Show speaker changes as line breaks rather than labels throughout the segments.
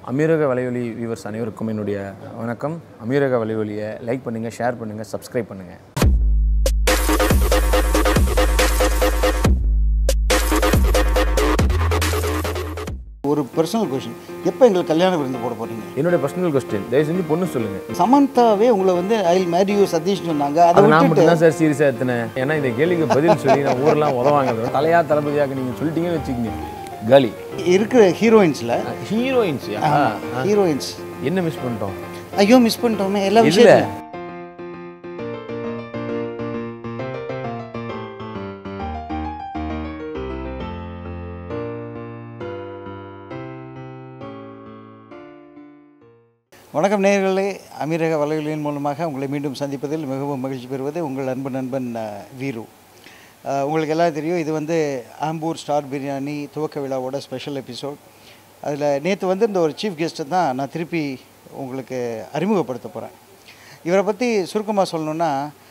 அமீரக வலையொலி வியூவர்ஸ் அனைவருக்கும் என்னுடைய வணக்கம் அமீரக வலையொலியை லைக் பண்ணுங்கள் ஷேர் பண்ணுங்கள் சப்ஸ்கிரைப் பண்ணுங்கள்
ஒரு பர்சனல் கொஷின் எப்போ எங்களுக்கு கல்யாண விருந்து போட போறீங்க
என்னுடைய பர்சனல் கொஸ்டின் தயவு செஞ்சு பொண்ணு சொல்லுங்கள்
சமந்தாவே உங்களை வந்து ஐ மேரி யூ சதீஷ் சொன்னாங்க அதை
அது நான்
விட்டுட்டு
மட்டும் தான் சார் சீரியஸாக எடுத்தினேன் ஏன்னா இந்த கேள்விக்கு பதில் சொல்லி நான் ஊரெல்லாம் உதவாங்க தலையா தளபதியாக நீங்கள் சொல்லிட்டீங்கன்னு வச்சுக்கோங்க காலி
இருக்கிற ஹீரோயின்ஸில்
ஹீரோயின்ஸ்
ஹீரோயின்ஸ்
என்ன மிஸ் பண்ணிட்டோம்
ஐயோ மிஸ் பண்ணிட்டோமே எல்லா
இதுல
விஷயம் வணக்கம் நேயர்களே அமீரக வலையொலியின் மூலமாக உங்களை மீண்டும் சந்திப்பதில் மிகவும் மகிழ்ச்சி பெறுவது உங்கள் அன்பு நண்பன் அஹ், வீரு அஹ், உங்களுக்கு எல்லாம் தெரியும் இது வந்து ஆம்பூர் ஸ்டார் பிரியாணி துவக்க விழாவோட ஸ்பெஷல் எபிசோட் அதில் நேற்று வந்து இந்த ஒரு சீஃப் கெஸ்ட்டை தான் நான் திருப்பி உங்களுக்கு அறிமுகப்படுத்த போகிறேன் இவரை பற்றி சுருக்கமாக சொல்லணுன்னா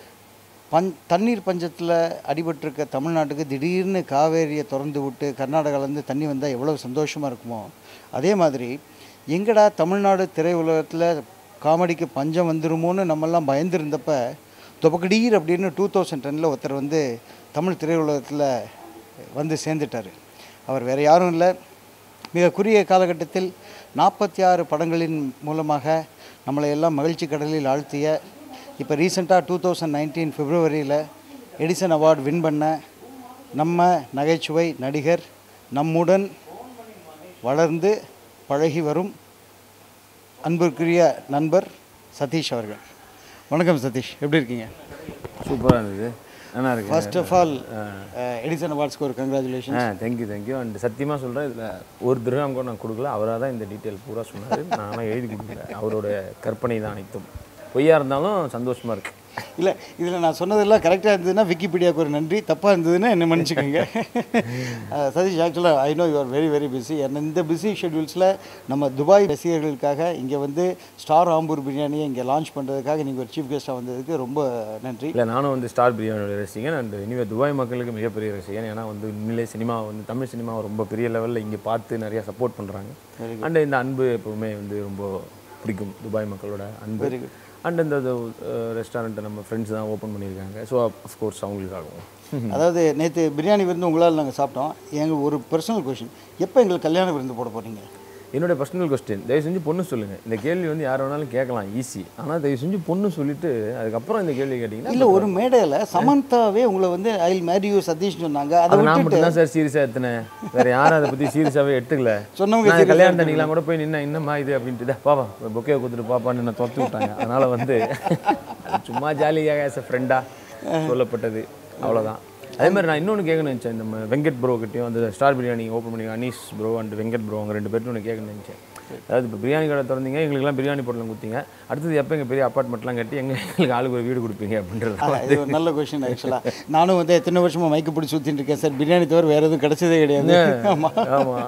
பஞ் தண்ணீர் பஞ்சத்தில் அடிபட்டிருக்க தமிழ்நாட்டுக்கு திடீர்னு காவேரியை திறந்து விட்டு கர்நாடகாலேருந்து தண்ணி வந்தால் எவ்வளோ சந்தோஷமாக இருக்குமோ அதே மாதிரி எங்கடா தமிழ்நாடு திரையுலகத்தில் காமெடிக்கு பஞ்சம் வந்துருமோன்னு நம்மெல்லாம் பயந்துருந்தப்ப தொபக்கடீர் அப்படின்னு டூ தௌசண்ட் டெனில் ஒருத்தர் வந்து தமிழ் திரையுலகத்தில் வந்து சேர்ந்துட்டார் அவர் வேறு யாரும் இல்லை மிக குறுகிய காலகட்டத்தில் நாற்பத்தி ஆறு படங்களின் மூலமாக நம்மளை எல்லாம் மகிழ்ச்சி கடலில் ஆழ்த்திய இப்போ ரீசெண்டாக டூ தௌசண்ட் நைன்டீன் பிப்ரவரியில் எடிசன் அவார்டு வின் பண்ண நம்ம நகைச்சுவை நடிகர் நம்முடன் வளர்ந்து பழகி வரும் அன்பிற்குரிய நண்பர் சதீஷ் அவர்கள் வணக்கம் சதீஷ் எப்படி இருக்கீங்க
சூப்பராக இருந்தது நல்லா இருக்கு
ஃபர்ஸ்ட் ஆஃப் ஆல் எடிசன் அவார்ட்ஸ்க்கு ஒரு கங்க்ராச்சுலேஷன்
ஆ தேங்க்யூ தேங்க்யூ அண்ட் சத்தியமாக சொல்கிறேன் இதில் ஒரு திருகம் கூட நான் கொடுக்கல அவராக தான் இந்த டீட்டெயில் பூரா சொன்னார் நானும் எழுதி கொடுக்கல அவரோட கற்பனை தான் அனைத்தும் பொய்யா இருந்தாலும் சந்தோஷமாக இருக்குது
இல்லை இதில் நான் சொன்னதெல்லாம் கரெக்டாக இருந்ததுன்னா விக்கிபீடியாவுக்கு ஒரு நன்றி தப்பாக இருந்ததுன்னா என்ன மன்னிச்சுக்கோங்க அஹ், சதீஷ் ஆக்சுவலாக I know you are very very busy and இந்த பிஸி ஷெட்யூல்ஸில் நம்ம துபாய் ரசிகர்களுக்காக இங்கே வந்து ஸ்டார் ஆம்பூர் பிரியாணியை இங்கே லான்ச் பண்ணுறதுக்காக நீங்கள் ஒரு சீஃப் கெஸ்ட்டாக வந்ததுக்கு ரொம்ப நன்றி
இல்லை நானும் வந்து ஸ்டார் பிரியாணியோட ரசிகன் அண்ட் இனிமேல் துபாய் மக்களுக்கு மிகப்பெரிய ரசிகன் ஏன்னா வந்து உண்மையிலே சினிமா வந்து தமிழ் சினிமா ரொம்ப பெரிய லெவலில் இங்கே பார்த்து நிறையா சப்போர்ட் பண்ணுறாங்க அண்ட் இந்த அன்பு எப்பவுமே வந்து ரொம்ப பிடிக்கும் துபாய் மக்களோட அன்பு
Very good.
அண்ட் இந்த ரெஸ்டாரண்ட்டை நம்ம ஃப்ரெண்ட்ஸ் தான் ஓப்பன் பண்ணியிருக்காங்க ஸோ அஃப்கோர்ஸ் அவங்களுக்காகவும்
அதாவது நேற்று பிரியாணி விருந்து உங்களால் நாங்கள் சாப்பிட்டோம் எங்கள் ஒரு பர்சனல் கொஷின் எப்போ எங்களுக்கு கல்யாண விருந்து போட போகிறீங்க
என்னுடைய பர்சனல் கொஸ்டின் தயவு செஞ்சு பொண்ணு சொல்லுங்கள் இந்த கேள்வி வந்து யார் வேணாலும் கேட்கலாம் ஈஸி ஆனால் தயவு செஞ்சு பொண்ணு சொல்லிட்டு அதுக்கப்புறம் இந்த கேள்வி கேட்டிங்கன்னா
இல்லை ஒரு மேடையில் சமந்தாவே உங்களை வந்து ஐ மேரி யூ சதீஷ் சொன்னாங்க அதை
அது நான்
விட்டுட்டு
மட்டும் தான் சார் சீரியஸாக எடுத்தினேன் வேற யாரும் அதை பற்றி சீரியஸாகவே எடுத்துக்கல
சொன்னவங்க
நான் கல்யாணம் தண்ணிக்கெலாம் கூட போய் நின்னா என்னம்மா இது அப்படின்ட்டு "டேய், பாப்பா பொக்கையை கொடுத்துட்டு பாப்பான்னு என்ன துரத்து விட்டாங்க அதனால வந்து அது சும்மா ஜாலியாக ஆஸ் அ ஃப்ரெண்டாக சொல்லப்பட்டது அவ்வளோதான் அதே மாதிரி நான் இன்னொன்று கேட்கணும்னு நினச்சேன் இந்த நம்ம வெங்கட் ப்ரோ கிட்டேயும் அந்த ஸ்டார் பிரியாணி ஓப்பன் பண்ணி Anees bro and Venkat bro அவங்க ரெண்டு பேர்ட்டும் ஒன்று கேட்கணும்னு நினச்சேன் அதாவது இப்போ பிரியாணி கடை திறந்தீங்க எங்களுக்குலாம் பிரியாணி பொருள் கொடுத்தீங்க அடுத்தது எப்போ எங்கள் பெரிய அப்பார்ட்மெண்ட்லாம் கட்டி எங்க எங்களுக்கு ஆளுக்கு ஒரு வீடு கொடுப்பீங்க அப்படின்றது
ஆ, இது ஒரு நல்ல கொஷின் ஆக்சுவலாக நானும் வந்து எத்தனை வருஷமா மைக்கு பிடிச்சி சுற்றிட்டு இருக்கேன் சார் பிரியாணி தவிர வேறு எதுவும் கிடைச்சதே கிடையாது ஆமாம்
ஆமாம்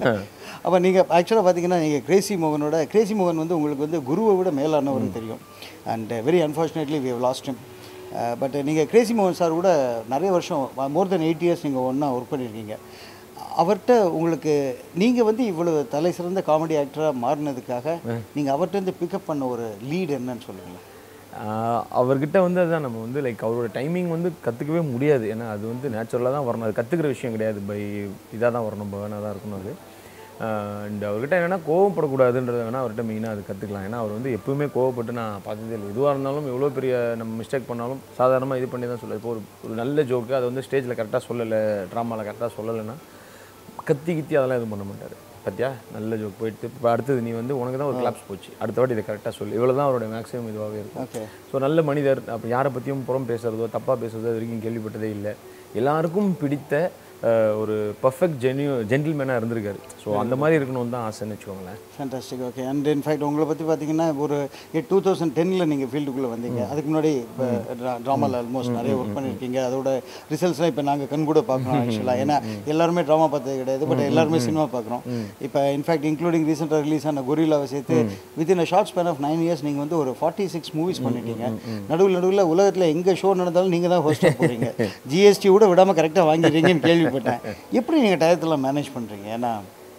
அப்போ நீங்கள் ஆக்சுவலாக பார்த்தீங்கன்னா நீங்கள் கிரேசி மோகனோட கிரேசி மோகன் வந்து உங்களுக்கு வந்து குருவை விட மேலானவர்னு தெரியும் and very unfortunately we have lost him but நீங்கள் கிரேசி மோகன் சார் கூட நிறைய வருஷம் மோர் தென் எயிட் இயர்ஸ் நீங்கள் ஒன்றா ஒர்க் பண்ணியிருக்கீங்க அவர்கிட்ட உங்களுக்கு நீங்கள் வந்து இவ்வளவு தலை சிறந்த காமெடி ஆக்டராக மாறினதுக்காக நீங்கள் அவர்கிட்ட இருந்து பிக்கப் பண்ண ஒரு லீட் என்னன்னு சொல்லுங்களேன்
ஆஹ் அவர்கிட்ட வந்து அதுதான் நம்ம வந்து லைக் அவரோட டைமிங் வந்து கற்றுக்கவே முடியாது ஏன்னா அது வந்து நேச்சுரலாக தான் வரணும் அது கற்றுக்கிற விஷயம் கிடையாது பை இதாக தான் வரணும் பேனாக தான் இருக்கணும் அது அண்ட் அவர்கிட்ட என்னென்னா கோவப்படக்கூடாதுன்றத வேணால் அவர்கிட்ட மெயினாக அது கற்றுக்கலாம் ஏன்னா அவர் வந்து எப்பவுமே கோவப்பட்டு நான் பார்த்ததே இல்லை எதுவாக இருந்தாலும் எவ்வளோ பெரிய நம்ம மிஸ்டேக் பண்ணாலும் சாதாரணமாக இது பண்ணி தான் சொல்ல இப்போ ஒரு ஒரு நல்ல ஜோக்கு அதை வந்து ஸ்டேஜில் கரெக்டாக சொல்லலை ட்ராமாவில் கரெக்டாக சொல்லலைன்னா கத்தி கித்தி அதெல்லாம் எதுவும் பண்ண மாட்டார் பத்தியா நல்ல ஜோக் போயிட்டு இப்போ அடுத்தது நீ வந்து உனக்கு தான் ஒரு கிளாப்ஸ் போச்சு அடுத்த வாட்டி இதை கரெக்டாக சொல்லு இவ்வளோ தான் அவருடைய மேக்ஸிமம் இதுவாகவே இருக்கும்
ஓகே
ஸோ நல்ல மனிதர் அப்போ யாரை பற்றியும் புறம் பேசுகிறதோ தப்பாக பேசுறதோ இது வரைக்கும் கேள்விப்பட்டதே இல்லை எல்லாருக்கும் பிடித்த அஹ், ஒரு பர்ஃபெக்ட் ஜென்யூ ஜென்டில்மேனாக இருந்திருக்காரு ஸோ அந்த மாதிரி இருக்கணும்னு தான் ஆசைன்னு வச்சுக்கோங்களேன்
ஃபேண்டாஸ்டிக் ஓகே அண்ட் இன்ஃபேக்ட் உங்களை பற்றி பார்த்தீங்கன்னா ஒரு டூ தௌசண்ட் டென்னில் நீங்கள் ஃபீல்டுக்குள்ளே வந்தீங்க அதுக்கு முன்னாடி இப்போ ட்ராமாவில் ஆல்மோஸ்ட் நிறைய ஒர்க் பண்ணியிருக்கீங்க அதோட ரிசல்ட்ஸ்லாம் இப்போ நாங்கள் கண் கூட பார்க்குறோம் ஆக்சுவலாக ஏன்னா எல்லாருமே ட்ராமா பார்த்தது கிடையாது பட் எல்லாருமே சினிமா பார்க்குறோம் இப்போ இன்ஃபேக்ட் இன்க்ளூடிங் ரீசெண்டாக ரிலீஸ் ஆன கொரில்லாவை சேர்த்து within a short span of nine years நீங்கள் வந்து ஒரு ஃபார்ட்டி சிக்ஸ் மூவிஸ் பண்ணிட்டீங்க நடுவில் நடுவில் உலகத்தில் எங்கே ஷோ நடந்தாலும் நீங்கள் தான் ஹோஸ்டாக போகிறீங்க ஜிஎஸ்டி கூட விடாமல் கரெக்டாக வாங்கிடுறீங்கன்னு கேள்விப்பட்டேன் எப்படி நீங்கள் டயத்தில் மேனேஜ் பண்ணுறீங்க ஏன்னா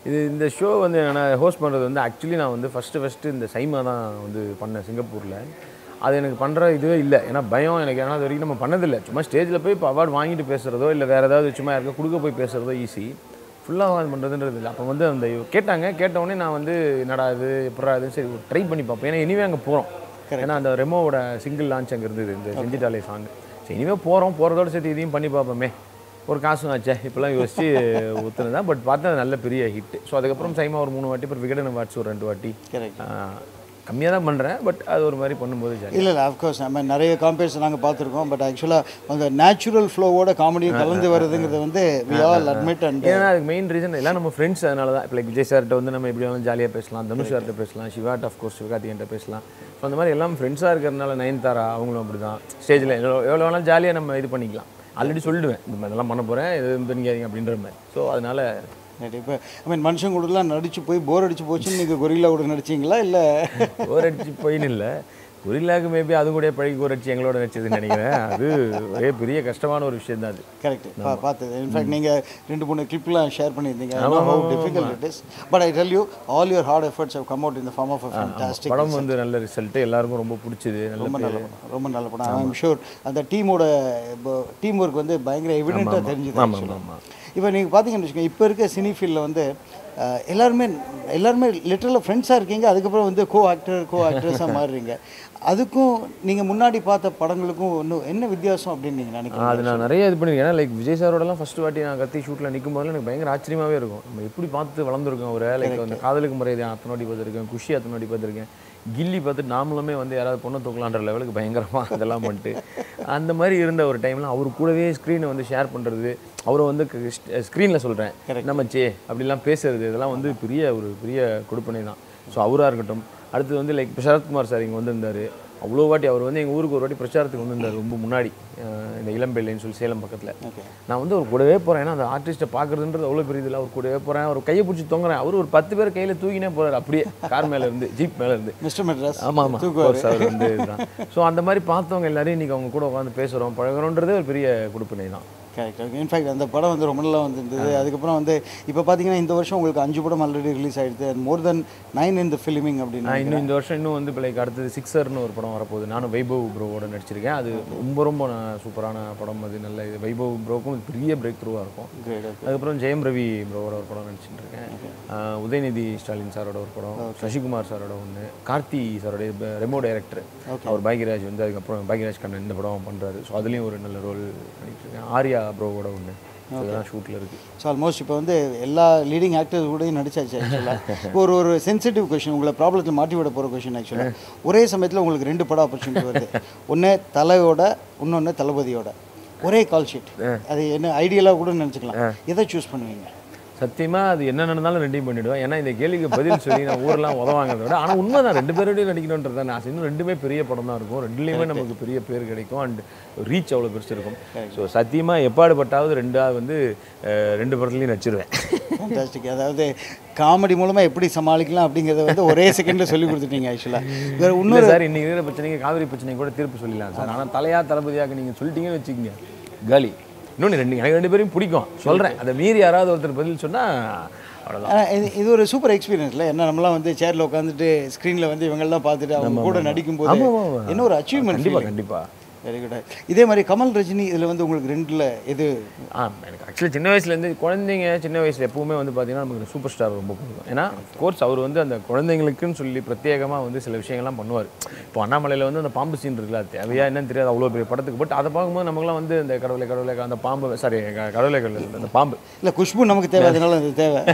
இது இந்த ஷோ வந்து நான் ஹோஸ்ட் பண்ணுறது வந்து ஆக்சுவலி நான் வந்து ஃபஸ்ட்டு ஃபஸ்ட்டு இந்த சைமா தான் வந்து பண்ணேன் சிங்கப்பூரில் அது எனக்கு பண்ணுற இதுவே இல்லை ஏன்னா பயம் எனக்கு ஏன்னா அது வரைக்கும் நம்ம பண்ணதில்லை சும்மா ஸ்டேஜில் போய் இப்போ அவார்டு வாங்கிட்டு பேசுகிறதோ இல்லை வேறு ஏதாவது சும்மா யாருக்கா கொடுக்க போய் பேசுகிறதோ ஈஸி ஃபுல்லாக அது பண்ணுறதுன்றது இல்லை அப்போ வந்து அந்த கேட்டாங்க கேட்டவுடனே நான் வந்து என்னடா இது எப்படா இது சரி ட்ரை பண்ணி பார்ப்போம் ஏன்னா இனிமே அங்கே போகிறோம் ஏன்னா அந்த ரெமோவோட சிங்கிள் லான்ச் அங்கே இருந்தது இந்த செஞ்சிட்டாலே சாங் சரி இனிமேல் போகிறோம் போகிறதோட சேர்த்து இதையும் பண்ணி பார்ப்போமே ஒரு காசும் ஆச்சே இப்போலாம் யோசிச்சு ஊற்றுனது தான் பட் பார்த்தா அது நல்ல பெரிய ஹிட் ஸோ அதுக்கப்புறம் சைமா ஒரு மூணு வாட்டி அப்புறம் விகடன் வாட்ஸ் ஒரு ரெண்டு வாட்டி
கரெக்ட்
கம்மியாக தான் பண்ணுறேன் பட் அது ஒரு மாதிரி பண்ணும்போது ஜாலி
இல்லை இல்லை அஃப்கோர்ஸ் நம்ம நிறைய காம்பேர்ஸ் நாங்கள் பார்த்துருக்கோம் பட் ஆக்சுவலாக அந்த நேச்சுரல் ஃப்ளோவோட காமெடியும் கலந்து வருதுங்கிறது வந்து வி ஆல் அட்மிட் அண்ட்
ஏன்னா அதுக்கு மெயின் ரீசன் எல்லாம் நம்ம ஃப்ரெண்ட்ஸ் அதனால தான் இப்போ லைக் விஜய் சார்கிட்ட வந்து நம்ம எப்படி வேணாலும் ஜாலியாக பேசலாம் தனுஷ் சார்கிட்ட பேசலாம் சிவாட் கோர்ஸ் சிவகார்த்திகன்ட்ட பேசலாம் ஸோ அந்த மாதிரி எல்லாம் ஃப்ரெண்ட்ஸாக இருக்கிறதுனால நயன்தாரா அவங்களும் அப்படி தான் ஸ்டேஜில் எவ்வளோ எவ்வளோ வேணாலும் ஜாலியாக நம்ம இது பண்ணிக்கலாம் ஆல்ரெடி சொல்லிடுவேன் இந்த மாதிரி இதெல்லாம் பண்ண போகிறேன் இது பண்ணிக்காதீங்க அப்படின்ற மாதிரி ஸோ அதனால
இப்போ ஐ மீன் மனுஷன் கூடலாம் நடிச்சு போய் போர் அடிச்சு போச்சுன்னு நீங்கள் கொரில்லா கூட நடிச்சீங்களா இல்லை
ஓர் அடிச்சு போயின்னு இல்லை கொரில்லாக்கு மேபி அது கூட பழகி ஓர் அடிச்சு எங்களோட நடிச்சதுன்னு நினைக்கிறேன் அது ஒரே பெரிய கஷ்டமான ஒரு விஷயம் தான் அது
கரெக்ட் பா பார்த்தது இன்ஃபேக்ட் நீங்கள் ரெண்டு மூணு கிளிப்லாம் ஷேர் பண்ணியிருந்தீங்க how difficult it is but I tell you all your hard efforts have come out in the form of a fantastic
படம் வந்து நல்ல ரிசல்ட்டு எல்லாருக்கும் ரொம்ப பிடிச்சது நல்ல
ரொம்ப நல்ல படம் ரொம்ப நல்ல படம் ஐ எம் ஷூர் அந்த டீமோட டீம் ஒர்க் வந்து பயங்கர எவிடெண்ட்டாக தெரிஞ்சுது
ஆமாம் ஆமாம்
இப்போ நீங்கள் பார்த்தீங்கன்னு வச்சுக்கோங்க இப்போ இருக்க சினி ஃபீல்டில் வந்து அஹ், எல்லாருமே எல்லாருமே லிட்டரலாக ஃப்ரெண்ட்ஸாக இருக்கீங்க அதுக்கப்புறம் வந்து கோ ஆக்டர் கோ ஆக்ட்ரஸாக மாறுறீங்க அதுக்கும் நீங்கள் முன்னாடி பார்த்த படங்களுக்கும் இன்னும் என்ன வித்தியாசம் அப்படின்னு நீங்கள் நினைக்கிறீங்க
அது நான் நிறைய இது பண்ணியிருக்கேன் ஏன்னா லைக் விஜய் சாரோடலாம் ஃபர்ஸ்ட் வாட்டி நான் கத்தி ஷூட்டில் நிற்கும் போதெல்லாம் எனக்கு பயங்கர ஆச்சரியமாகவே இருக்கும் நம்ம எப்படி பார்த்து வளர்ந்துருக்கோம் அவரை லைக் அந்த காதலுக்கு மரியாதை அத்தனை வாட்டி பார்த்துருக்கேன் குஷி அத்தனை வாட்டி பார்த்துருக்கேன் கில்லி பார்த்துட்டு நாமளுமே வந்து யாராவது பொண்ணை தூக்கலான்ற லெவலுக்கு பயங்கரமாக அதெல்லாம் பண்ணிட்டு அந்த மாதிரி இருந்த ஒரு டைமில் அவர் கூடவே ஸ்க்ரீனை வந்து ஷேர் பண்ணுறது அவரை வந்து ஸ்க்ரீனில் சொல்கிறேன் நம்ம சே அப்படிலாம் பேசுறது இதெல்லாம் வந்து பெரிய ஒரு பெரிய கொடுப்பனை தான் ஸோ அவராக இருக்கட்டும் அடுத்தது வந்து லைக் சரத்குமார் சார் இங்கே வந்திருந்தார் அவ்வளோ வாட்டி அவர் வந்து எங்கள் ஊருக்கு ஒரு வாட்டி பிரச்சாரத்துக்கு வந்திருந்தார் ரொம்ப முன்னாடி அஹ் இந்த இளம்பெல்லைன்னு சொல்லி சேலம் பக்கத்தில் நான் வந்து அவர் கூடவே போகிறேன் ஏன்னா அந்த ஆர்டிஸ்ட்டை பார்க்குறதுன்றது அவ்வளோ பெரிய இதில் அவர் கூடவே போகிறேன் அவர் கையை பிடிச்சி தொங்குறேன் அவர் ஒரு பத்து பேர் கையில் தூக்கினே போகிறார் அப்படியே கார் மேலே இருந்து ஜீப் மேலே இருந்து
மிஸ்டர் மெட்ராஸ்
ஆமாம் ஆமாம் கோர்ஸ் அவர் வந்து இதுதான் ஸோ அந்த மாதிரி பார்த்தவங்க எல்லாரையும் இன்றைக்கி அவங்க கூட உட்காந்து பேசுகிறோம் பழகுறோன்றதே ஒரு பெரிய கொடுப்பினை தான்
கரெக்ட் இன்ஃபேக்ட் அந்த படம் வந்து ரொம்ப நல்லா வந்திருந்தது அதுக்கப்புறம் வந்து இப்போ பார்த்தீங்கன்னா இந்த வருஷம் உங்களுக்கு அஞ்சு படம் ஆல்ரெடி ரிலீஸ் ஆயிடுது and more then nine in the filming அப்படின்னு
நான் இன்னும் இந்த வருஷம் இன்னும் வந்து இப்போ லைக் அடுத்தது சிக்ஸர்னு ஒரு படம் வரப்போகுது நானும் வைபவ் ப்ரோவோட நடிச்சிருக்கேன் அது ரொம்ப ரொம்ப நான் சூப்பரான படம் அது நல்ல இது வைபவ் ப்ரோக்கும் இது பெரிய பிரேக் த்ரூவாக இருக்கும்
Great,
அதுக்கப்புறம் ஜெயம் ரவி ப்ரோவோட ஒரு படம் நடிச்சிட்டு இருக்கேன் ஆஹ் உதயநிதி ஸ்டாலின் சாரோட ஒரு படம் சசிகுமார் சாரோட ஒன்று கார்த்தி சாரோட ரெமோ டைரக்டர் அவர் பாக்யராஜ் வந்து அதுக்கப்புறம் பாக்யராஜ் கண்ணன் இந்த படம் பண்ணுறாரு ஸோ அதுலேயும் ஒரு நல்ல ரோல் பண்ணிட்டு இருக்கேன் ஆர்யா ப்ரோவோட ஒன்று இதெல்லாம் ஷூட்டில் இருக்குது
ஸோ ஆல்மோஸ்ட் இப்போ வந்து எல்லா லீடிங் ஆக்டர்ஸ் கூடயும் நடிச்சாச்சு ஆக்சுவலாக இப்போ ஒரு ஒரு சென்சிட்டிவ் கொஷின் உங்களை ப்ராப்ளத்தில் மாட்டி விட போகிற கொஷின் ஆக்சுவலாக ஒரே சமயத்தில் உங்களுக்கு ரெண்டு படம் ஆப்பர்ச்சுனிட்டி வருது ஒன்று தலையோட இன்னொன்று தளபதியோட ஒரே கால் ஷீட் அது என்ன ஐடியலாக கூட நினச்சிக்கலாம் எதை சூஸ் பண்ணுவீங்க
சத்தியமாக அது என்ன நடந்தாலும் ரெண்டையும் பண்ணிவிடுவேன் ஏன்னா இந்த கேள்விக்கு பதில் சொல்லி நான் ஊரெல்லாம் உதவாங்கிறத விட ஆனால் உண்மை தான் ரெண்டு பேரோடையும் நடிக்கணுன்றது தான் நான் இன்னும் ரெண்டுமே பெரிய படம் தான் இருக்கும் ரெண்டுலேயுமே நமக்கு பெரிய பேர் கிடைக்கும் அண்ட் ரீச் அவ்வளோ பெருசு இருக்கும் ஸோ சத்தியமாக எப்பாடுபட்டாவது ரெண்டாவது வந்து அஹ், ரெண்டு படத்துலையும் நடிச்சிருவேன்
ஃபேண்டாஸ்டிக் அதாவது காமெடி மூலமாக எப்படி சமாளிக்கலாம் அப்படிங்கிறத வந்து ஒரே செகண்டில் சொல்லி கொடுத்துட்டீங்க ஆக்சுவலாக வேறு இன்னும்
இன்னும் சார் இன்னைக்கு இருக்கிற பிரச்சனைக்கு காவிரி பிரச்சனைக்கு கூட தீர்ப்பு சொல்லிடலாம் சார் ஆனால் தலையா தளபதியாக நீங்கள் சொல்லிட்டீங்கன்னு வச்சுக்கோங்க காலி இன்னொன்று ரெண்டு எனக்கு ரெண்டு பேரையும் பிடிக்கும் சொல்கிறேன் அதை மீறி யாராவது ஒருத்தர் பதில் சொன்னால் அவ்வளோதான்
ஆனால் இது இது ஒரு சூப்பர் எக்ஸ்பீரியன்ஸ்ல என்ன நம்மலாம் வந்து சேரில் உட்காந்துட்டு ஸ்க்ரீனில் வந்து இவங்கெல்லாம் பார்த்துட்டு அவங்க கூட நடிக்கும்போது
ஆமா, ஆமா, ஆமா.
என்ன ஒரு அச்சீவ்மெண்ட்
கண்டிப்பாக கண்டிப்பாக
வெரி குட் இதே மாதிரி கமல் ரஜினி இதில் வந்து உங்களுக்கு ரெண்டில் எது
ஆ எனக்கு ஆக்சுவலி சின்ன வயசுலேருந்து குழந்தைங்க சின்ன வயசில் எப்பவுமே வந்து பார்த்தீங்கன்னா நமக்கு சூப்பர் ஸ்டார் ரொம்ப பிடிக்கும் ஏன்னா கோர்ஸ் அவர் வந்து அந்த குழந்தைங்களுக்குன்னு சொல்லி பிரத்யேகமாக வந்து சில விஷயங்கள்லாம் பண்ணுவார் இப்போ அண்ணாமலையில் வந்து அந்த பாம்பு சீன் இருக்குல்ல அது தேவையா என்னன்னு தெரியாது அவ்வளோ பெரிய படத்துக்கு பட் அதை பார்க்கும்போது நமக்குலாம் வந்து இந்த கடவுளை கடவுளை அந்த பாம்பு சாரி கடவுளை கடவுளை அந்த பாம்பு
இல்லை குஷ்பு நமக்கு தேவை அதனால அது தேவை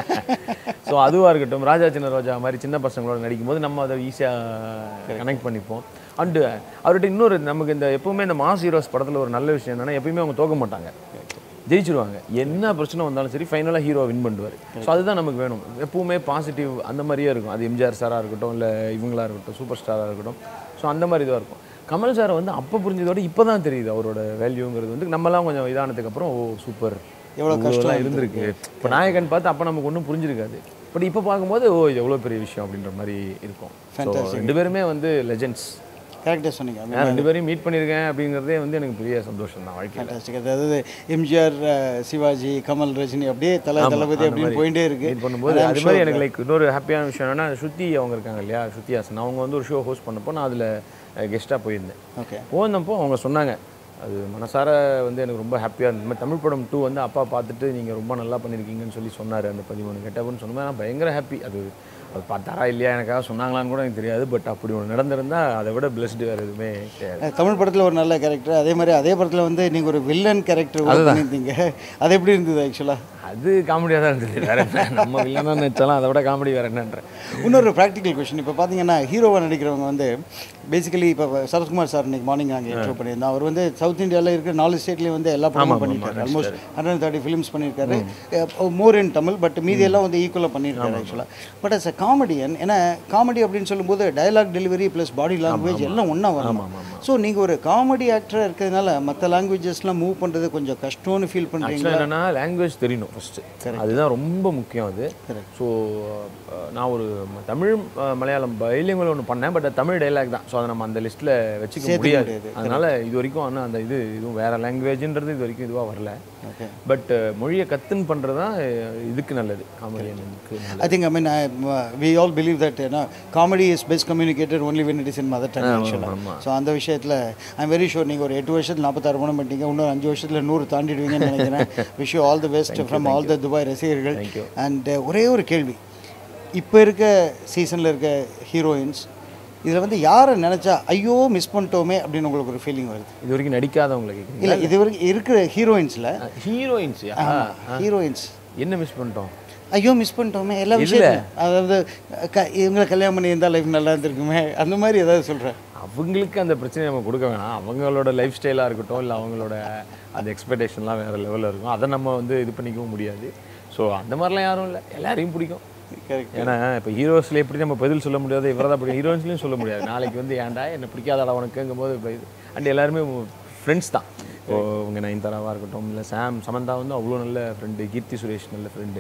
ஸோ அதுவாக இருக்கட்டும் ராஜா சின்ன ரோஜா மாதிரி சின்ன பசங்களோட நடிக்கும்போது நம்ம அதை ஈஸியாக கனெக்ட் பண்ணிப்போம் அண்டு அவர்கிட்ட இன்னொரு நமக்கு இந்த எப்பவுமே இந்த மாஸ் ஹீரோஸ் படத்தில் ஒரு நல்ல விஷயம் என்னன்னா எப்பயுமே அவங்க தோக்க மாட்டாங்க ஜெயிச்சிருவாங்க என்ன பிரச்சனை வந்தாலும் சரி ஃபைனலாக ஹீரோ வின் பண்ணுவார் ஸோ அதுதான் நமக்கு வேணும் எப்பவுமே பாசிட்டிவ் அந்த மாதிரியே இருக்கும் அது எம்ஜிஆர் சாராக இருக்கட்டும் இல்லை இவங்களா இருக்கட்டும் சூப்பர் ஸ்டாராக இருக்கட்டும் ஸோ அந்த மாதிரி இதுவாக இருக்கும் கமல் சாரை வந்து அப்போ புரிஞ்சதோட இப்போ தான் தெரியுது அவரோட வேல்யூங்கிறது வந்து நம்மலாம் கொஞ்சம் இதானதுக்கு அப்புறம் ஓ சூப்பர்
எவ்வளோ
கஷ்டம் இருந்திருக்கு இப்போ நாயகன் பார்த்து அப்போ நமக்கு ஒன்றும் புரிஞ்சிருக்காது பட் இப்போ பார்க்கும்போது ஓ இது எவ்வளோ பெரிய விஷயம் அப்படின்ற மாதிரி இருக்கும் So, ரெண்டு பேருமே வந்து லெஜெண்ட்ஸ்
கரெக்டாக சொன்னீங்க
நான் ரெண்டு பேரையும் மீட் பண்ணியிருக்கேன் அப்படிங்கிறதே வந்து எனக்கு பெரிய சந்தோஷம் தான் வாழ்க்கையில்
ஃபேண்டாஸ்டிக் அதாவது எம்ஜிஆர் அஹ், சிவாஜி கமல் ரஜினி அப்படியே தலை தளபதி அப்படின்னு போயிட்டே இருக்கு
மீட் பண்ணும்போது அது மாதிரி எனக்கு லைக் இன்னொரு ஹாப்பியான விஷயம் என்னன்னா ஸ்ருதி அவங்க இருக்காங்க இல்லையா ஸ்ருதி ஹாசன் அவங்க வந்து ஒரு ஷோ ஹோஸ்ட் பண்ணப்போ நான் அதில் கெஸ்ட்டாக போயிருந்தேன்
ஓகே
போனப்போ அவங்க சொன்னாங்க அது மனசார வந்து எனக்கு ரொம்ப ஹாப்பியாக இருந்தது இந்த மாதிரி தமிழ் படம் டூ வந்து அப்பா பார்த்துட்டு நீங்கள் ரொம்ப நல்லா பண்ணியிருக்கீங்கன்னு சொல்லி சொன்னார் அந்த பதிமூணு கெட்டப்புன்னு சொன்னோம் நான் பயங்கர ஹாப்பி அது அது பார்த்தாரா இல்லையா எனக்காக சொன்னாங்களான்னு கூட எனக்கு தெரியாது பட் அப்படி ஒன்று நடந்திருந்தா அதை விட பிளஸ்டு வேறு எதுவுமே கிடையாது
அஹ், தமிழ் படத்தில் ஒரு நல்ல கேரக்டர் அதே மாதிரி அதே படத்தில் வந்து நீங்கள் ஒரு வில்லன் கேரக்டர் பண்ணியிருந்தீங்க அது எப்படி இருந்தது ஆக்சுவலாக
அது காமெடியாக தான் இருந்தது வேற என்ன நம்ம வில்லனாக நினச்சாலும் அதை விட காமெடி வேறு என்னன்றேன்
இன்னொரு ப்ராக்டிக்கல் கொஷின் இப்போ பார்த்தீங்கன்னா ஹீரோவாக நடிக்கிறவங்க வந்து பேசிக்கலி இப்போ சரத்குமார் சார் இன்னைக்கு மார்னிங் நாங்கள் இன்டர்வியூ பண்ணியிருந்தோம் அவர் வந்து சவுத் இந்தியாவில் இருக்கிற நாலு ஸ்டேட்லேயும் வந்து எல்லா படமும் பண்ணியிருக்காரு ஆல்மோஸ்ட் ஹண்ட்ரட் தேர்ட்டி ஃபிலிம்ஸ் பண்ணியிருக்காரு மோர் இன் தமிழ் பட் மீதி எல்லாம் வந்து ஈக்குவலாக பண்ணியிருக்காரு ஆக்சுவலாக பட் அஸ் அ காமெடியன் ஏன்னா காமெடி அப்படின்னு சொல்லும்போது dialogue delivery plus body language எல்லாம் ஒன்றா வரணும் ஸோ நீங்கள் ஒரு காமெடி ஆக்டராக இருக்கிறதுனால மற்ற லாங்குவேஜஸ்லாம் மூவ் பண்ணுறது கொஞ்சம் கஷ்டம்னு ஃபீல் பண்ணுறீங்க
ஆக்சுவலாக என்னன்னா லாங்குவேஜ் தெரியணும் ஃபஸ்ட்டு அதுதான் ரொம்ப முக்கியம் அது ஸோ நான் ஒரு ம- தமிழ் அஹ், மலையாளம் பைலிங்குவல் ஒன்று பண்ணேன் பட் தமிழ் டைலாக் தான் ஸோ அதை நம்ம அந்த லிஸ்ட்டில் வச்சுக்க முடியாது அதனால இது வரைக்கும் ஆனால் அந்த இது இதுவும் வேற லாங்குவேஜ்ன்றது இது வரைக்கும் இதுவாக வரல
ஓகே
பட் மொழியை கத்துன்னு பண்ணுறது தான் இதுக்கு நல்லது காமெடியனுக்கு நல்லது
I think, I mean, I, uh, we all believe that you know, comedy is best communicated only when it is in mother tongue, actually. So அந்த விஷயத்தில் ஐம் வெரி ஷூர் நீங்கள் ஒரு எட்டு வருஷத்தில் நாற்பத்தாறு படம் பண்ணிட்டீங்க இன்னொரு அஞ்சு வருஷத்தில் நூறு தாண்டிடுவீங்கன்னு நினைக்கிறேன் wish all the best from all the Dubai ரசிகர்கள் அண்ட் ஒரே ஒரு கேள்வி இப்போ இருக்க சீசனில் இருக்க ஹீரோயின்ஸ் இதில் வந்து யாரை நினச்சா ஐயோ மிஸ் பண்ணிட்டோமே அப்படின்னு உங்களுக்கு ஒரு ஃபீலிங் வருது
இது வரைக்கும் நடிக்காதவங்களை கேட்குறீங்க
இல்லை இது வரைக்கும் இருக்கிற ஹீரோயின்ஸில்
ஹீரோயின்ஸ்
ஹீரோயின்ஸ்
என்ன மிஸ் பண்ணிட்டோம்
ஐயோ மிஸ் பண்ணிட்டோமே எல்லா விஷயம் அதாவது க இவங்களை கல்யாணம் பண்ணி இருந்தால் லைஃப் நல்லா இருந்திருக்குமே அந்த மாதிரி ஏதாவது சொல்கிறேன்
அவங்களுக்கு அந்த பிரச்சனையை நம்ம கொடுக்க வேணாம் அவங்களோட லைஃப் ஸ்டைலாக இருக்கட்டும் இல்லை அவங்களோட அந்த எக்ஸ்பெக்டேஷன்லாம் வேறு லெவலில் இருக்கும் அதை நம்ம வந்து இது பண்ணிக்கவும் முடியாது ஸோ அந்த மாதிரிலாம் யாரும் இல்லை எல்லாரையும் பிடிக்கும்
கரெக்ட்
ஏன்னா இப்போ ஹீரோஸில் எப்படி நம்ம பதில் சொல்ல முடியாது இவரை தான் பிடிக்கும் ஹீரோயின்ஸ்லையும் சொல்ல முடியாது நாளைக்கு வந்து ஏன்டா என்ன பிடிக்காதடா உனக்குங்கும் போது இப்போ இது அண்ட் எல்லாருமே ஃப்ரெண்ட்ஸ் தான் இப்போ உங்க நயன்தாராவாக இருக்கட்டும் இல்லை சாம் சமந்தா வந்து அவ்வளோ நல்ல ஃப்ரெண்டு கீர்த்தி சுரேஷ் நல்ல ஃப்ரெண்டு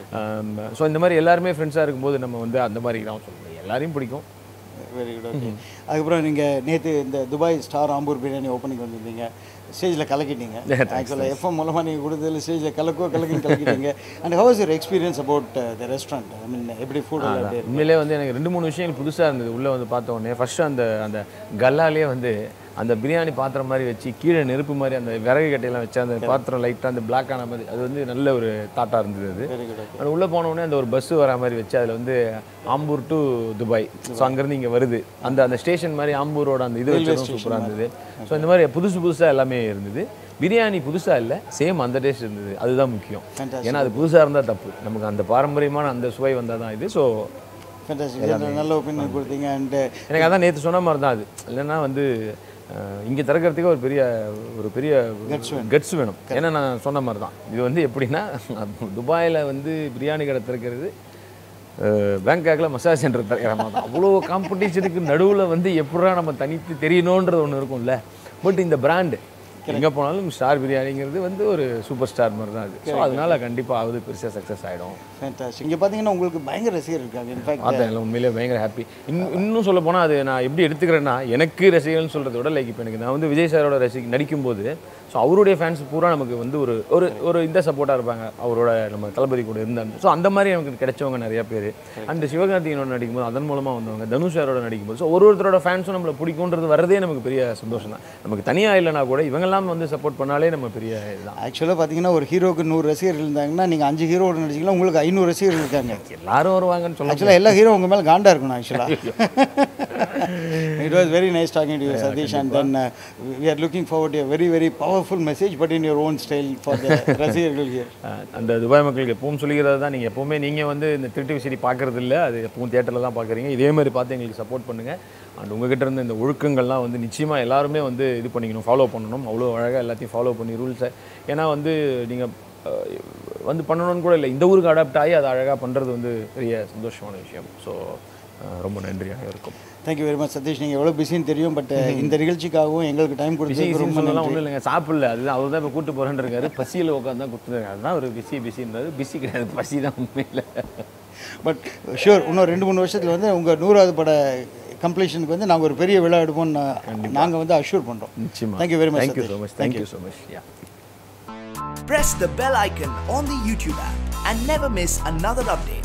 ஸோ இந்த மாதிரி எல்லாருமே ஃப்ரெண்ட்ஸாக இருக்கும்போது நம்ம வந்து அந்த மாதிரி தான் சொல்லுவோம் எல்லாரையும் பிடிக்கும்
வெரி குட் ஓகே அதுக்கப்புறம் நீங்கள் நேற்று இந்த Dubai star Ambur biryani opening வந்திருந்தீங்க ஸ்டேஜில் கலக்கிட்டீங்க ஆக்சுவலாக எஃப்எம் மூலமாக நீங்கள் கொடுத்ததில் ஸ்டேஜில் கலக்கோ கலக்குன்னு கலக்கிட்டீங்க and how is your experience about the restaurant I mean எப்படி ஃபுட் எல்லாம் எப்படி
உண்மையிலே வந்து எனக்கு ரெண்டு மூணு விஷயங்கள் புதுசாக இருந்தது உள்ளே வந்து பார்த்த உடனே ஃபர்ஸ்ட் அந்த அந்த கல்லாலே வந்து அந்த பிரியாணி பாத்திரம் மாதிரி வச்சு கீழே நெருப்பு மாதிரி அந்த விறகு கட்டையெல்லாம் வச்சு அந்த பாத்திரம் லைட்டாக அந்த பிளாக் ஆன மாதிரி அது வந்து நல்ல ஒரு தாட்டாக இருந்தது அது
வெரி குட்
அது உள்ளே போன உடனே அந்த ஒரு பஸ் வர மாதிரி வச்சு அதில் வந்து ஆம்பூர் டு துபாய் ஸோ அங்கேருந்து இங்கே வருது அந்த அந்த ஸ்டேஷன் மாதிரி ஆம்பூரோட அந்த இது வச்சதும் சூப்பராக இருந்தது ஸோ இந்த மாதிரி புதுசு புதுசாக எல்லாமே இருந்தது பிரியாணி புதுசாக இல்லை சேம் அந்த டேஸ்ட் இருந்தது அதுதான் முக்கியம்
Fantastic.
ஏன்னா அது புதுசாக இருந்தால் தப்பு நமக்கு அந்த பாரம்பரியமான அந்த சுவை வந்தால் தான் இது ஸோ
ஃபேண்டாஸ்டிக் நல்ல ஒப்பீனியன் கொடுத்தீங்க அண்ட்
எனக்கு அதான் நேற்று சொன்ன மாதிரி தான் அது இல்லைன்னா வந்து இங்கே திறக்கிறதுக்கு ஒரு பெரிய ஒரு பெரிய கட்ஸ் வேணும் ஏன்னா நான் சொன்ன மாதிரி தான் இது வந்து எப்படின்னா துபாயில் வந்து பிரியாணி கடை திறக்கிறது பேங்காக்கில் மசாஜ் சென்டர் திறக்கிற மாதிரி தான் அவ்வளோ காம்படிஷனுக்கு நடுவில் வந்து எப்படா நம்ம தனித்து தெரியணுன்றது ஒன்று இருக்கும்ல பட் இந்த பிராண்டு எங்கே போனாலும் ஸ்டார் பிரியாணிங்கிறது வந்து ஒரு சூப்பர் ஸ்டார் மாதிரி தான் அது ஸோ அதனால கண்டிப்பாக அது பெருசாக சக்ஸஸ் ஆகிடும்
ஃபேண்டாஸ்டிக் இங்கே பார்த்தீங்கன்னா உங்களுக்கு பயங்கர ரசிகர் இருக்காங்க இன்ஃபேக்ட்
பார்த்தேன் இல்லை உண்மையிலே பயங்கர ஹாப்பி இன்னும் இன்னும் சொல்ல போனால் அது நான் எப்படி எடுத்துக்கிறேன்னா எனக்கு ரசிகர்கள்னு சொல்கிறத விட லைக் இப்போ எனக்கு நான் வந்து விஜய் சாரோட ரசி நடிக்கும்போது ஸோ அவருடைய ஃபேன்ஸ் பூரா நமக்கு வந்து ஒரு ஒரு ஒரு இந்த சப்போர்ட்டாக இருப்பாங்க அவரோட நம்ம தளபதி கூட இருந்தாங்க ஸோ அந்த மாதிரி எனக்கு கிடைச்சவங்க நிறைய பேர் அண்ட் சிவகார்த்திகனோட நடிக்கும்போது அதன் மூலமாக வந்தவங்க தனுஷ் சாரோட நடிக்கும்போது ஸோ ஒரு ஒருத்தரோட ஃபேன்ஸும் நம்மளை பிடிக்குன்றது வரதே நமக்கு பெரிய சந்தோஷம் தான் நமக்கு தனியாக இல்லைனா கூட இவங்கெல்லாம் வந்து சப்போர்ட் பண்ணாலே நம்ம பெரிய இதுதான்
ஆக்சுவலாக பார்த்தீங்கன்னா ஒரு ஹீரோக்கு நூறு ரசிகர்கள் இருந்தாங்கன்னா நீங்கள் அஞ்சு ஹீரோட நடிச்சிக்கலாம் உங்களுக்கு ஐநூறு ரசிகர்கள் இருக்காங்க
எல்லாரும் வருவாங்கன்னு சொல்ல
ஆக்சுவலாக எல்லா ஹீரோ உங்கள் மேலே காண்டா இருக்கணும் ஆக்சுவலாக it was very nice talking to you Satish and then we are looking forward a very very powerful message but in your own style for the ரசிகர்கள் ஹியர்
அஹ் அந்த துபாய் மக்களுக்கு எப்பவும் சொல்லிக்கிறது தான் நீங்கள் எப்போவுமே நீங்கள் வந்து இந்த திருட்டு விசிறி பார்க்கறது இல்ல அது எப்பவும் தேட்டரில் தான் பார்க்குறீங்க இதே மாதிரி பார்த்து எங்களுக்கு சப்போர்ட் பண்ணுங்கள் அண்ட் உங்ககிட்ட இருந்து இந்த ஒழுக்கங்கள்லாம் வந்து நிச்சயமாக எல்லாருமே வந்து இது பண்ணிக்கணும் ஃபாலோ பண்ணணும் அவ்வளோ அழகாக எல்லாத்தையும் ஃபாலோ பண்ணி ரூல்ஸை ஏன்னா வந்து நீங்கள் வந்து பண்ணணும்னு கூட இல்லை இந்த ஊருக்கு அடாப்ட் ஆகி அதை அழகாக பண்ணுறது வந்து பெரிய சந்தோஷமான விஷயம் ஸோ ரொம்ப நன்றியாக இருக்கும்
தேங்க்யூ வெரி மச் சதீஷ் நீங்கள் எவ்வளோ பிஸின்னு தெரியும் பட் இந்த நிகழ்ச்சிக்காகவும் எங்களுக்கு டைம்
பிஸி
கொடுத்ததுக்கு ரொம்ப
சொல்லலாம் ஒன்றும் இல்லைங்க சாப்பிடல அதுதான் அவர் தான் இப்போ கூட்டு போகிறேன்னு இருக்காரு பசியில் உட்காந்து தான் கொடுத்துருக்காரு அதுதான் ஒரு பிஸி பிஸின்றது பிஸி கிடையாது பசி தான் உண்மையில்
பட் ஷூர் இன்னும் ரெண்டு மூணு வருஷத்தில் வந்து உங்கள் நூறாவது பட கம்ப்ளீஷனுக்கு வந்து நாங்கள் ஒரு பெரிய விழா எடுப்போம்னு நாங்கள் வந்து அஷ்யூர் பண்ணுறோம்
நிச்சயமா
thank you very much
thank you so much thank you so much yeah
Press the bell icon on the YouTube app and never miss another update.